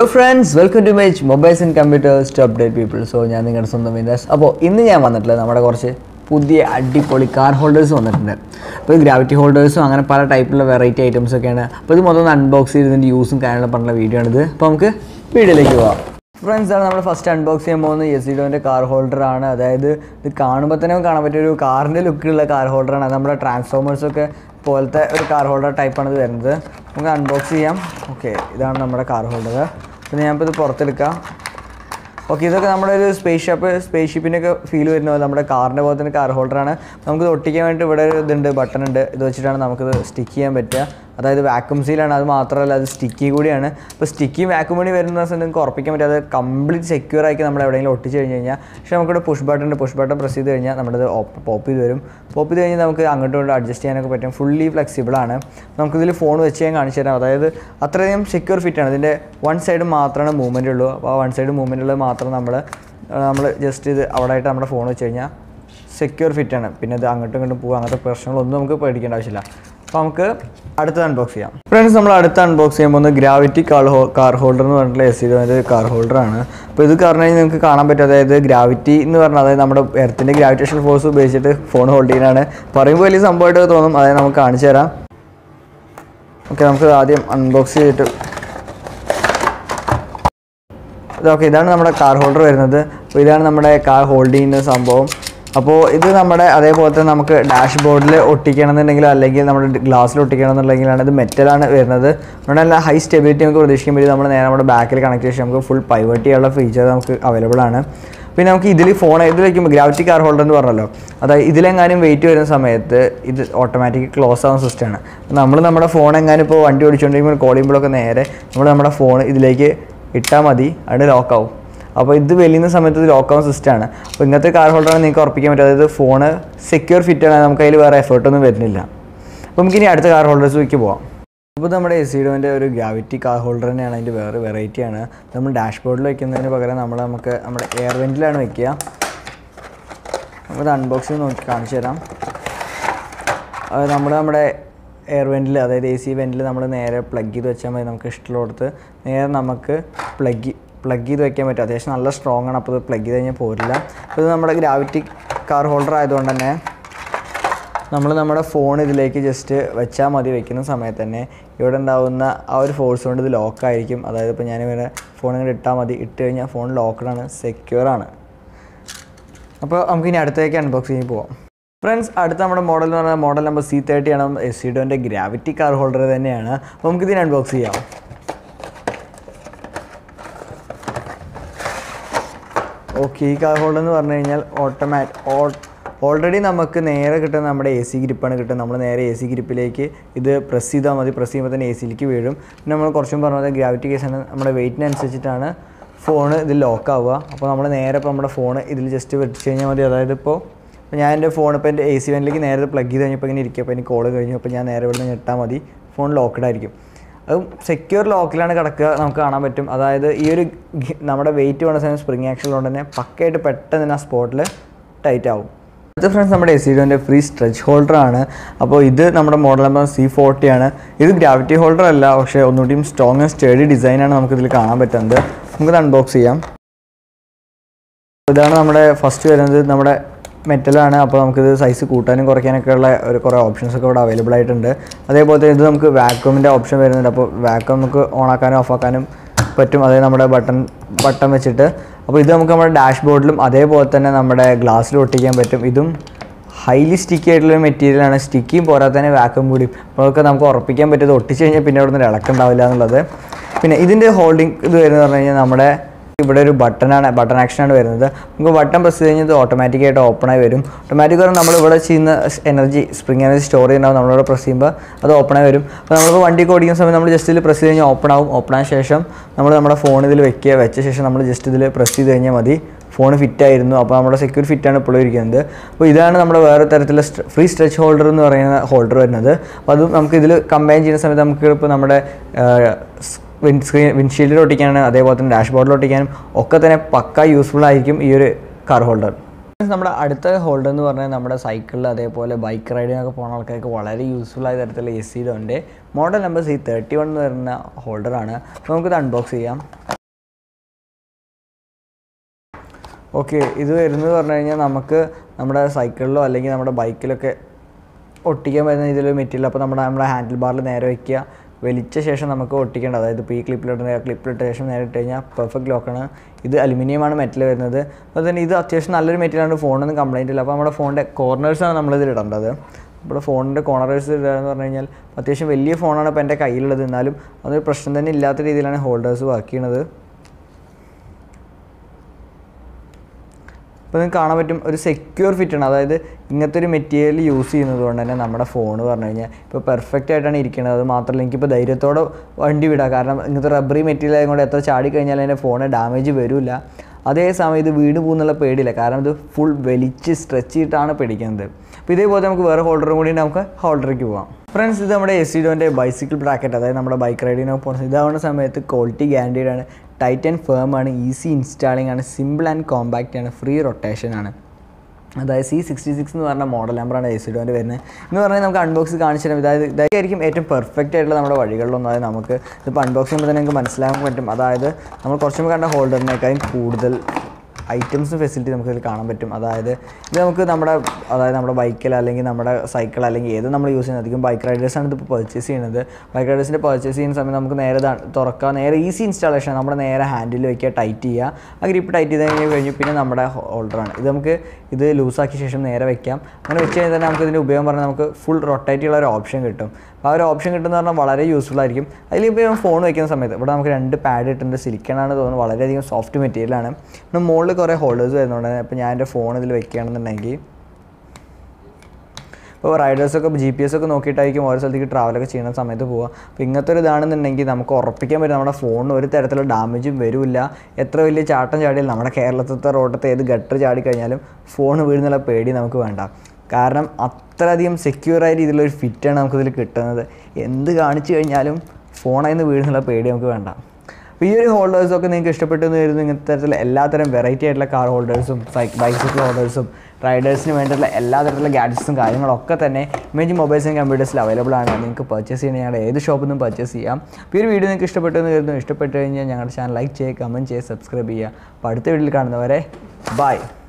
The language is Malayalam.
friends welcome to my mobiles and computers to update people so ഞാൻ നിങ്ങളുടെ സ്വന്തം വിനാസ് അപ്പോൾ ഇന്ന് ഞാൻ വന്നിട്ടുള്ളത് നമ്മുടെ കുറച്ച് പുതിയ അടിപൊളി കാർ ഹോൾഡേഴ്സ് വന്നിട്ടുണ്ട് അപ്പോൾ ഗ്രാവിറ്റി ഹോൾഡേഴ്സും അങ്ങനെ പല ടൈപ്പിലുള്ള വെറൈറ്റി ഐറ്റംസ് ഒക്കെയാണ് അപ്പോൾ ഇത് മൊത്തം അൺബോക്സ് ചെയ്തതിൻ്റെ യൂസും കാര്യങ്ങളും പറഞ്ഞുള്ള വീഡിയോ ആണിത് അപ്പോൾ നമുക്ക് വീഡിയോയിലേക്ക് പോവാം ഫ്രണ്ട്സ് ആണ് നമ്മൾ ഫസ്റ്റ് അൺബോക്സ് ചെയ്യാൻ പോകുന്നത് യെസിഡോൻ്റെ കാർ ഹോൾഡർ ആണ് അതായത് ഇത് കാണുമ്പോൾ തന്നെ കാണാൻ പറ്റിയ ഒരു കാറിൻ്റെ ലുക്കിലുള്ള കാർ ഹോൾഡറാണ് അത് നമ്മുടെ ട്രാൻസ്ഫോമേഴ്സൊക്കെ പോലത്തെ ഒരു കാർ ഹോൾഡർ ടൈപ്പാണ് ഇത് വരുന്നത് നമുക്ക് അൺബോക്സ് ചെയ്യാം ഓക്കെ ഇതാണ് നമ്മുടെ കാർ ഹോൾഡർ പിന്നെ ഞാനിപ്പോൾ ഇത് പുറത്തെടുക്കാം ഓക്കെ ഇതൊക്കെ നമ്മുടെ ഒരു സ്പേസ് ഷിപ്പ് സ്പേസ് ഷിപ്പിൻ്റെ ഒക്കെ ഫീൽ വരുന്ന പോലെ നമ്മുടെ കാറിൻ്റെ പോലെ തന്നെ കാർ ഹോൾഡറാണ് നമുക്കിത് ഒട്ടിക്കാൻ വേണ്ടി ഇവിടെ ഒരു ഇതുണ്ട് ബട്ടൺ ഉണ്ട് ഇത് വെച്ചിട്ടാണ് നമുക്കിത് സ്റ്റിക്ക് ചെയ്യാൻ പറ്റുക അതായത് വാക്യൂം സീലാണ് അത് മാത്രമല്ല അത് സ്റ്റിക്കി കൂടിയാണ് അപ്പോൾ സ്റ്റിക്കി വാക്യൂം കൂടി വരുന്ന സമയത്ത് നിങ്ങൾക്ക് ഉറപ്പിക്കാൻ പറ്റും അത് കംപ്ലീറ്റ് സെക്യൂർ ആക്കി നമ്മൾ എവിടെയെങ്കിലും ഒട്ടിച്ച് കഴിഞ്ഞ് കഴിഞ്ഞാൽ പക്ഷേ നമുക്കിവിടെ പുഷ് ബട്ടൺ ഉണ്ട് പുഷ് ബട്ടൺ പ്രസ് ചെയ്ത് കഴിഞ്ഞാൽ നമ്മുടെ പോപ്പ് ചെയ്ത് വരും പോപ്പ് ചെയ്ത് കഴിഞ്ഞാൽ നമുക്ക് അങ്ങോട്ടും ഇങ്ങോട്ടും അഡ്ജസ്റ്റ് ചെയ്യാനൊക്കെ പറ്റും ഫുള്ളി ഫ്ലെക്സിബിൾ ആണ് നമുക്കിതിൽ ഫോൺ വെച്ച് ഞാൻ കാണിച്ചു തരാം അതായത് അത്രയധികം സെക്യൂർ ഫിറ്റ് ആണ് ഇതിൻ്റെ വൺ സൈഡ് മാത്രമാണ് മൂവ്മെൻ്റ് ഉള്ളൂ അപ്പോൾ ആ വൺ സൈഡ് മൂവ്മെൻ്റ് ഉള്ളത് മാത്രം നമ്മൾ നമ്മൾ ജസ്റ്റ് ഇത് അവിടെ ആയിട്ട് നമ്മുടെ ഫോൺ വെച്ച് കഴിഞ്ഞാൽ സെക്യൂർ ഫിറ്റ് ആണ് പിന്നെ ഇത് അങ്ങോട്ടും ഇങ്ങോട്ടും പോകുക അങ്ങനത്തെ പ്രശ്നങ്ങളൊന്നും നമുക്ക് പേടിക്കേണ്ട ആവശ്യമില്ല അപ്പോൾ നമുക്ക് അടുത്ത അൺബോക്സ് ചെയ്യാം ഫ്രണ്ട്സ് നമ്മൾ അടുത്ത അൺബോക്സ് ചെയ്യാൻ പോകുന്നത് ഗ്രാവിറ്റി കാർ ഹോ കാർ ഹോൾഡർ എന്ന് പറഞ്ഞിട്ടുള്ള എസ് സിയുടെ കാർ ഹോൾഡറാണ് അപ്പോൾ ഇത് കാരണം കഴിഞ്ഞാൽ നിങ്ങൾക്ക് കാണാൻ പറ്റും അതായത് ഗ്രാവിറ്റി എന്ന് പറഞ്ഞാൽ അതായത് നമ്മുടെ എർത്തിൻ്റെ ഗ്രാവിറ്റേഷൻ ഫോഴ്സ് ഉപയോഗിച്ചിട്ട് ഫോൺ ഹോൾഡ് ചെയ്യാനാണ് പറയുമ്പോൾ വലിയ സംഭവമായിട്ട് തോന്നും അതായത് നമുക്ക് കാണിച്ചു തരാം ഓക്കെ നമുക്ക് ആദ്യം അൺബോക്സ് ചെയ്തിട്ട് ഇതൊക്കെ ഇതാണ് നമ്മുടെ കാർ ഹോൾഡർ വരുന്നത് അപ്പോൾ ഇതാണ് നമ്മുടെ കാർ ഹോൾഡ് ചെയ്യുന്ന സംഭവം അപ്പോൾ ഇത് നമ്മുടെ അതേപോലെ തന്നെ നമുക്ക് ഡാഷ് ബോർഡിൽ ഒട്ടിക്കണമെന്നുണ്ടെങ്കിൽ അല്ലെങ്കിൽ നമ്മുടെ ഗ്ലാസ്സിൽ ഒട്ടിക്കണമെന്നുണ്ടെങ്കിലാണ് ഇത് മെറ്റലാണ് വരുന്നത് അതുകൊണ്ട് നല്ല ഹൈ സ്റ്റെബിലിറ്റി നമുക്ക് പ്രതീക്ഷിക്കാൻ പറ്റും നമ്മൾ നേരെ നമ്മുടെ ബാക്കിൽ കണക്ട് ചെയ്ത് നമുക്ക് ഫുൾ പൈവട്ട് ചെയ്യാനുള്ള ഫീച്ചർ നമുക്ക് അവൈലബിൾ ആണ് പിന്നെ നമുക്ക് ഇതിൽ ഫോൺ ഇതിൽ വയ്ക്കുമ്പോൾ ഗ്രാവിറ്റി കാർ ഹോൾഡർ എന്ന് പറഞ്ഞല്ലോ അതായത് ഇതിലെങ്ങാനും വെയിറ്റ് വരുന്ന സമയത്ത് ഇത് ഓട്ടോമാറ്റിക് ക്ലോസ് ആവുന്ന സിസ്റ്റമാണ് നമ്മൾ നമ്മുടെ ഫോൺ എങ്ങാനും ഇപ്പോൾ വണ്ടി ഓടിച്ചുകൊണ്ടിരിക്കുമ്പോൾ കോൾ ചെയ്യുമ്പോഴൊക്കെ നേരെ നമ്മൾ നമ്മുടെ ഫോൺ ഇതിലേക്ക് ഇട്ടാൽ മതി അവിടെ ലോക്കാവും അപ്പോൾ ഇത് വലിയുന്ന സമയത്ത് ഇത് ലോക്കാവുന്ന സിസ്റ്റമാണ് അപ്പോൾ ഇങ്ങനത്തെ കാർ ഹോൾഡറാണ് നിങ്ങൾക്ക് ഉറപ്പിക്കാൻ പറ്റും അതായത് ഫോണ് സെക്യൂർ ഫിറ്റാണ് നമുക്ക് അതിൽ വേറെ എഫേർട്ടൊന്നും വരുന്നില്ല അപ്പോൾ നമുക്ക് ഇനി അടുത്ത കാർ ഹോൾഡേഴ്സിലേക്ക് പോവാം അപ്പോൾ നമ്മുടെ എസിഡോൻ്റെ ഒരു ഗ്രാവിറ്റി കാർ ഹോൾഡർ തന്നെയാണ് അതിൻ്റെ വേറെ വെറൈറ്റിയാണ് നമ്മൾ ഡാഷ്ബോർഡിൽ വയ്ക്കുന്നതിന് പകരം നമ്മൾ നമുക്ക് നമ്മുടെ എയർ വെൻറ്റിലാണ് വെക്കുക നമുക്കത് അൺബോക്സിങ് നോക്കി കാണിച്ചു തരാം അത് നമ്മൾ നമ്മുടെ എയർ വെൻറ്റിൽ അതായത് എ സി വെൻറ്റിൽ നമ്മൾ നേരെ പ്ലഗ് ചെയ്ത് വെച്ചാൽ മതി നമുക്ക് ഇഷ്ടമുള്ളിടത്ത് നേരെ നമുക്ക് പ്ലഗ് പ്ലഗ് ചെയ്ത് വെക്കാൻ പറ്റും അത്യാവശ്യം നല്ല സ്ട്രോങ് ആണ് അപ്പോൾ ഇത് പ്ലഗ് ചെയ്ത് കഴിഞ്ഞാൽ പോരില്ല അപ്പോൾ ഇത് നമ്മുടെ ഗ്രാവിറ്റി കാർ ഹോൾഡർ ആയതുകൊണ്ട് തന്നെ നമ്മൾ നമ്മുടെ ഫോൺ ഇതിലേക്ക് ജസ്റ്റ് വെച്ചാൽ മതി വെക്കുന്ന സമയത്ത് തന്നെ ഇവിടെ ഉണ്ടാവുന്ന ആ ഒരു ഫോഴ്സ് കൊണ്ട് ഇത് ലോക്കായിരിക്കും അതായത് ഇപ്പോൾ ഞാനിവിടെ ഫോൺ ഇങ്ങനെ ഇട്ടാൽ മതി ഇട്ട് കഴിഞ്ഞാൽ ഫോൺ ലോക്കഡാണ് സെക്യൂർ ആണ് അപ്പോൾ നമുക്ക് ഇനി അടുത്തേക്ക് അൺബോക്സ് ചെയ്ത് പോവാം ഫ്രണ്ട്സ് അടുത്ത നമ്മുടെ മോഡൽ എന്ന് പറഞ്ഞാൽ മോഡൽ നമ്പർ സി തേർട്ടി ആണ് എസ് സിഡോൻ്റെ ഗ്രാവിറ്റി കാർ ഹോൾഡർ തന്നെയാണ് അപ്പോൾ നമുക്ക് ഇതിന് അൺബോക്സ് ചെയ്യാം ഓക്കെ ഈ കാർ ഹോൾഡർ എന്ന് പറഞ്ഞു കഴിഞ്ഞാൽ ഓട്ടോമാറ്റ് ഓൾറെഡി നമുക്ക് നേരെ കിട്ടുന്ന നമ്മുടെ എ സി ഗ്രിപ്പാണ് കിട്ടുന്നത് നമ്മൾ നേരെ എ സി ഗ്രിപ്പിലേക്ക് ഇത് പ്രസ് ചെയ്താൽ മതി പ്രസ് ചെയ്യുമ്പോൾ തന്നെ എ സിയിലേക്ക് വീഴും പിന്നെ നമ്മൾ കുറച്ചും പറഞ്ഞത് ഗ്രാവിറ്റി കേസാണ് നമ്മുടെ വെയിറ്റിനനുസരിച്ചിട്ടാണ് ഫോൺ ഇതിൽ ലോക്ക് ആവുക അപ്പോൾ നമ്മൾ നേരെ ഇപ്പോൾ നമ്മുടെ ഫോൺ ഇതിൽ ജസ്റ്റ് വെച്ച് കഴിഞ്ഞാൽ മതി അതായത് ഇപ്പോൾ ഇപ്പോൾ ഞാൻ എൻ്റെ ഫോൺ ഇപ്പോൾ എൻ്റെ എ സി വാനിലേക്ക് നേരെ പ്ലഗ് ചെയ്ത് കഴിഞ്ഞപ്പോൾ ഇങ്ങനെ ഇരിക്കുക അപ്പോൾ എനിക്ക് കോൾ കഴിഞ്ഞു അപ്പോൾ ഞാൻ നേരെ ഇവിടെ നിന്ന് ഞെട്ടാൽ മതി ഫോൺ ലോക്ക്ഡ് ആയിരിക്കും അത് സെക്യൂർ ലോക്കിലാണ് കിടക്കുക നമുക്ക് കാണാൻ പറ്റും അതായത് ഈ ഒരു ഗി- നമ്മുടെ വെയിറ്റ് വേണ്ട സമയം സ്പ്രിങ് ആക്ഷൻ കൊണ്ട് തന്നെ പക്കയായിട്ട് പെട്ടെന്ന് തന്നെ ആ സ്പോട്ടിൽ ടൈറ്റ് ആവും അടുത്ത ഫ്രണ്ട്സ് നമ്മുടെ എസിഡോൻ്റെ ഫ്രീ സ്ട്രെച്ച് ഹോൾഡർ ആണ് അപ്പോൾ ഇത് നമ്മുടെ മോഡൽ നമ്പർ സി ഫോർട്ടി ആണ് ഇത് ഗ്രാവിറ്റി ഹോൾഡർ അല്ല പക്ഷേ ഒന്നുകൂടിയും സ്ട്രോങ് ആൻഡ് സ്റ്റേഡി ഡിസൈനാണ് നമുക്കിതിൽ കാണാൻ പറ്റുന്നത് നമുക്കിത് അൺബോക്സ് ചെയ്യാം ഇതാണ് നമ്മുടെ ഫസ്റ്റ് വരുന്നത് നമ്മുടെ മെറ്റലാണ് അപ്പോൾ നമുക്കിത് സൈസ് കൂട്ടാനും കുറയ്ക്കാനൊക്കെ ഉള്ള ഒരു കുറേ ഓപ്ഷൻസ് ഒക്കെ ഇവിടെ അവൈലബിൾ ആയിട്ടുണ്ട് അതേപോലെ തന്നെ ഇത് നമുക്ക് വാക്യൂമിൻ്റെ ഓപ്ഷൻ വരുന്നുണ്ട് അപ്പോൾ വാക്യൂം നമുക്ക് ഓണാക്കാനും ഓഫാക്കാനും പറ്റും അതായത് നമ്മുടെ ബട്ടൺ ബട്ടൺ വെച്ചിട്ട് അപ്പോൾ ഇത് നമുക്ക് നമ്മുടെ ഡാഷ്ബോർഡിലും അതേപോലെ തന്നെ നമ്മുടെ ഗ്ലാസ്സിൽ ഒട്ടിക്കാൻ പറ്റും ഇതും ഹൈലി സ്റ്റിക്കി ആയിട്ടുള്ള മെറ്റീരിയലാണ് സ്റ്റിക്കിയും പോരാതെ തന്നെ വാക്യൂം കൂടി അപ്പോൾ അതൊക്കെ നമുക്ക് ഉറപ്പിക്കാൻ പറ്റിയത് ഒട്ടിച്ച് കഴിഞ്ഞാൽ പിന്നെ അവിടെ നിന്ന് ഇളക്കുണ്ടാവില്ല എന്നുള്ളത് പിന്നെ ഇതിൻ്റെ ഹോൾഡിംഗ് ഇത് വരുന്നത് പറഞ്ഞു കഴിഞ്ഞാൽ നമ്മുടെ ഇവിടെ ഒരു ബട്ടണാണ് ബട്ടൺ ആക്ഷനാണ് വരുന്നത് നമുക്ക് ബട്ടൺ പ്രസ് ചെയ്ത് കഴിഞ്ഞാൽ ഇത് ഓട്ടോമാറ്റിക്കായിട്ട് ഓപ്പൺ ആയി വരും ഓട്ടോമാറ്റിക് പറഞ്ഞാൽ നമ്മൾ ഇവിടെ ചെയ്യുന്ന എനർജി സ്പ്രിംഗ് എനർജി സ്റ്റോർ ചെയ്യുന്നുണ്ടാവും നമ്മളിവിടെ പ്രസ് ചെയ്യുമ്പോൾ അത് ഓപ്പൺ ആയി വരും അപ്പോൾ നമ്മളിപ്പോൾ വണ്ടി ഓടിക്കുന്ന സമയത്ത് നമ്മൾ ജസ്റ്റ് ഇതിൽ പ്രസ് ചെയ്ത് കഴിഞ്ഞാൽ ഓപ്പൺ ആവും ഓപ്പൺ ആയ ശേഷം നമ്മൾ നമ്മുടെ ഫോൺ ഇതിൽ വെക്കുക വെച്ച ശേഷം നമ്മൾ ജസ്റ്റ് ഇതിൽ പ്രസ് ചെയ്ത് കഴിഞ്ഞാൽ മതി ഫോൺ ഫിറ്റ് ആയിരുന്നു അപ്പോൾ നമ്മുടെ സെക്യൂർ ഫിറ്റാണ് ഇപ്പോൾ ഇരിക്കുന്നത് അപ്പോൾ ഇതാണ് നമ്മുടെ വേറെ തരത്തിലുള്ള ഫ്രീ സ്ട്രെച്ച് ഹോൾഡർ എന്ന് പറയുന്ന ഹോൾഡർ വരുന്നത് അപ്പോൾ അതും നമുക്ക് ഇതിൽ കമ്പൈൻ ചെയ്യുന്ന സമയത്ത് നമുക്ക് ഇപ്പോൾ നമ്മുടെ വിൻഡ് സ്ക്രീൻ വിൻഷീൽഡിൽ ഒട്ടിക്കാനും അതേപോലെ തന്നെ ഡാഷ്ബോർഡിൽ ഒട്ടിക്കാനും ഒക്കെ തന്നെ പക്ക യൂസ്ഫുൾ ആയിരിക്കും ഈ ഒരു കാർ ഹോൾഡർ നമ്മുടെ അടുത്ത ഹോൾഡർ എന്ന് പറഞ്ഞാൽ നമ്മുടെ സൈക്കിളിൽ അതേപോലെ ബൈക്ക് റൈഡിനൊക്കെ പോകുന്ന ആൾക്കാർക്ക് വളരെ യൂസ്ഫുൾ ആയ തരത്തിലുള്ള എ സിയുടെ ഉണ്ട് model number C thirty one എന്ന് പറയുന്ന ഹോൾഡറാണ് അപ്പോൾ നമുക്കിത് അൺബോക്സ് ചെയ്യാം ഓക്കെ ഇത് വരുന്നത് പറഞ്ഞു കഴിഞ്ഞാൽ നമുക്ക് നമ്മുടെ സൈക്കിളിലോ അല്ലെങ്കിൽ നമ്മുടെ ബൈക്കിലൊക്കെ ഒട്ടിക്കാൻ പറ്റുന്ന ഇതിലൊരു മെറ്റീരിയൽ അപ്പോൾ നമ്മുടെ നമ്മുടെ ഹാൻഡിൽ ബാറിൽ നേരെ വയ്ക്കുക വലിച്ച ശേഷം നമുക്ക് ഒട്ടിക്കേണ്ട അതായത് ഇപ്പോൾ ഈ ക്ലിപ്പിലിട്ട് ക്ലിപ്പിലിട്ട ശേഷം നേരെ ഇട്ട് കഴിഞ്ഞാൽ പെർഫെക്റ്റ് ലോക്കാണ് ഇത് അലുമിനിയമാണ് മെറ്റൽ വരുന്നത് അതുപോലെ തന്നെ ഇത് അത്യാവശ്യം നല്ലൊരു മെറ്റീരിയലാണ് ഫോണൊന്നും കംപ്ലൈൻറ്റ് ഇല്ല അപ്പോൾ നമ്മുടെ ഫോണിൻ്റെ കോർണേഴ്സാണ് നമ്മളിതിൽ ഇടേണ്ടത് നമ്മുടെ ഫോണിൻ്റെ കോർണേഴ്സ് ഇടുക എന്ന് പറഞ്ഞു കഴിഞ്ഞാൽ അത്യാവശ്യം വലിയ ഫോണാണ് ഇപ്പോൾ എൻ്റെ കയ്യിലുള്ളത് എന്നാലും അതൊരു പ്രശ്നം തന്നെ ഇല്ലാത്ത രീതിയിലാണ് ഹോൾഡേഴ്സ് വർക്ക് ചെയ്യണത് ഇപ്പോൾ നിങ്ങൾക്ക് കാണാൻ പറ്റും ഒരു സെക്യൂർ ഫിറ്റാണ് അതായത് ഇങ്ങനത്തെ ഒരു മെറ്റീരിയൽ യൂസ് ചെയ്യുന്നത് കൊണ്ട് തന്നെ നമ്മുടെ ഫോൺ പറഞ്ഞു കഴിഞ്ഞാൽ ഇപ്പോൾ പെർഫെക്റ്റ് ആയിട്ടാണ് ഇരിക്കുന്നത് അത് മാത്രമല്ല എനിക്കിപ്പോൾ ധൈര്യത്തോടെ വണ്ടി വിടാം കാരണം ഇങ്ങനത്തെ റബ്ബറി മെറ്റീരിയൽ ആയതുകൊണ്ട് എത്ര ചാടി കഴിഞ്ഞാൽ എൻ്റെ ഫോണിന് ഡാമേജ് വരില്ല അതേസമയം ഇത് വീട് പോകുന്നുള്ള പേടിയില്ല കാരണം ഇത് ഫുൾ വലിച്ച് സ്ട്രെച്ച് ചെയ്തിട്ടാണ് പിടിക്കുന്നത് അപ്പോൾ ഇതേപോലെ നമുക്ക് വേറെ ഹോൾഡറും കൂടി നമുക്ക് ഹോൾഡറിലേക്ക് പോകാം ഫ്രണ്ട്സ് ഇത് നമ്മുടെ എസ് ഡോൻ്റെ ബൈസിക്കിൾ ബ്രാക്കറ്റ് അതായത് നമ്മുടെ ബൈക്ക് റൈഡിനൊക്കെ പോകുന്ന ഇതാവുന്ന സമയത്ത് ക്വാളിറ്റി ഗ്യാരണ്ടീഡ് ആണ് ടൈറ്റ് ആൻഡ് ഫേം ആണ് ഈസി ഇൻസ്റ്റാളിംഗ് ആണ് സിമ്പിൾ ആൻഡ് കോമ്പാക്റ്റ് ആണ് ഫ്രീ റൊട്ടേഷൻ ആണ് അതായത് സി സിക്സ്റ്റി സിക്സ് എന്ന് പറഞ്ഞ മോഡൽ നമ്പറാണ് എ സിഡോൻ്റെ വരുന്നത് എന്ന് പറഞ്ഞാൽ നമുക്ക് അൺബോക്സ് കാണിച്ചു തരാം അതായത് ഇതായിരിക്കും ഏറ്റവും പെർഫെക്റ്റ് ആയിട്ടുള്ള നമ്മുടെ വഴികളിലൊന്നും അതായത് നമുക്ക് ഇതിപ്പോൾ അൺബോക്സ് ചെയ്യുമ്പോൾ തന്നെ നിങ്ങൾക്ക് മനസ്സിലാക്കാൻ പറ്റും അതായത് നമ്മൾ കുറച്ചും കണ്ട ഹോൾഡറിനേക്കാളും കൂടുതൽ ഐറ്റംസും ഫെസിലിറ്റി നമുക്ക് ഇതിൽ കാണാൻ പറ്റും അതായത് ഇത് നമുക്ക് നമ്മുടെ അതായത് നമ്മുടെ ബൈക്കിൽ അല്ലെങ്കിൽ നമ്മുടെ സൈക്കിൾ അല്ലെങ്കിൽ ഏത് നമ്മൾ യൂസ് ചെയ്യുന്നത് അധികം ബൈക്ക് റൈഡേഴ്സാണ് ഇതിപ്പോൾ പർച്ചേസ് ചെയ്യുന്നത് ബൈക്ക് റൈഡേഴ്സിൻ്റെ പർച്ചേസ് ചെയ്യുന്ന സമയത്ത് നമുക്ക് നേരെ ഇതാ- തുറക്കുക നേരെ ഈസി ഇൻസ്റ്റാളേഷൻ നമ്മുടെ നേരെ ഹാൻഡിൽ വയ്ക്കുക ടൈറ്റ് ചെയ്യുക ആ ഗ്രിപ്പ് ടൈറ്റ് ചെയ്ത് കഴിഞ്ഞ് കഴിഞ്ഞ് പിന്നെ നമ്മുടെ ഹോൾഡറാണ് ഇത് നമുക്ക് ഇത് ലൂസാക്കിയ ശേഷം നേരെ വെക്കാം അങ്ങനെ വെച്ച് കഴിഞ്ഞാൽ തന്നെ നമുക്ക് ഇതിൻ്റെ ഉപയോഗം പറഞ്ഞാൽ നമുക്ക് ഫുൾ റൊട്ടേറ്റ് ചെയ്യാനുള്ള ഒരു ഓപ്ഷൻ കിട്ടും അപ്പോൾ ആ ഒരു ഓപ്ഷൻ കിട്ടുന്ന പറഞ്ഞാൽ വളരെ യൂസ്ഫുൾ ആയിരിക്കും അതിലിപ്പോൾ ഫോൺ വയ്ക്കുന്ന സമയത്ത് ഇവിടെ നമുക്ക് രണ്ട് പാഡ് ഇട്ടിട്ടുണ്ട് സിലിക്കണാണ് തോന്നുന്നു വളരെയധികം സോഫ്റ്റ് മെറ്റീരിയലാണ് പിന്നെ മുകളിൽ കുറേ ഹോൾഡേഴ്സ് വരുന്നുണ്ട് അപ്പോൾ ഞാൻ എൻ്റെ ഫോൺ ഇതിൽ വെക്കുകയാണെന്നുണ്ടെങ്കിൽ ഇപ്പോൾ റൈഡേഴ്സൊക്കെ ജി പി എസ് ഒക്കെ നോക്കിയിട്ടായിരിക്കും ഓരോ സ്ഥലത്തേക്ക് ട്രാവലൊക്കെ ചെയ്യുന്ന സമയത്ത് പോവുക അപ്പോൾ ഇങ്ങനത്തെ ഒരു ഇതാണെന്നുണ്ടെങ്കിൽ നമുക്ക് ഉറപ്പിക്കാൻ പറ്റും നമ്മുടെ ഫോണിന് ഒരു തരത്തിലുള്ള ഡാമേജും വരില്ല എത്ര വലിയ ചാട്ടം ചാടിയാലും നമ്മുടെ കേരളത്തിലത്തെ റോഡത്തെ ഏത് ഗട്ടർ ചാടി കഴിഞ്ഞാലും ഫോൺ വീഴുന്നുള്ള പേടി നമുക്ക് വേണ്ട കാരണം അത്രയധികം സെക്യൂറായ രീതിയിലുള്ള ഒരു ഫിറ്റാണ് നമുക്കിതിൽ കിട്ടുന്നത് എന്ത് കാണിച്ചു കഴിഞ്ഞാലും ഫോണിൽ നിന്ന് വീഴുന്നുള്ള പേടി നമുക്ക് വേണ്ട അപ്പോൾ ഈ ഒരു ഹോൾഡേഴ്സൊക്കെ നിങ്ങൾക്ക് ഇഷ്ടപ്പെട്ടു എന്ന് വരുന്നു ഇങ്ങനത്തെ തരത്തിലുള്ള എല്ലാത്തരം വെറൈറ്റി ആയിട്ടുള്ള കാർ ഹോൾഡേഴ്സും സൈക്ക് ബൈസൈക്കിൾ ഹോൾഡേഴ്സും റൈഡേഴ്സിന് വേണ്ടിയിട്ടുള്ള എല്ലാ തരത്തിലുള്ള ഗാഡ്ജറ്റ്സും കാര്യങ്ങളൊക്കെ തന്നെ ഇമേജ് മൊബൈൽസ് ആൻഡ് കമ്പ്യൂട്ടേഴ്സിൽ അവൈലബിൾ ആണ് നിങ്ങൾക്ക് പർച്ചേസ് ചെയ്യണമെങ്കിൽ ഞങ്ങളുടെ ഏത് ഷോപ്പിൽ നിന്നും പർച്ചേസ് ചെയ്യാം അപ്പോൾ ഈ ഒരു വീഡിയോ നിങ്ങൾക്ക് ഇഷ്ടപ്പെട്ടു എന്ന് കരുതുന്നു ഇഷ്ടപ്പെട്ട് കഴിഞ്ഞാൽ ഞങ്ങളുടെ ചാനൽ ലൈക്ക് ചെയ്യുക കമൻറ്റ് ചെയ്യുക സബ്സ്ക്രൈബ് ചെയ്യുക അപ്പോൾ അടുത്ത വീഡിയോയിൽ കാണുന്നവരെ ബൈ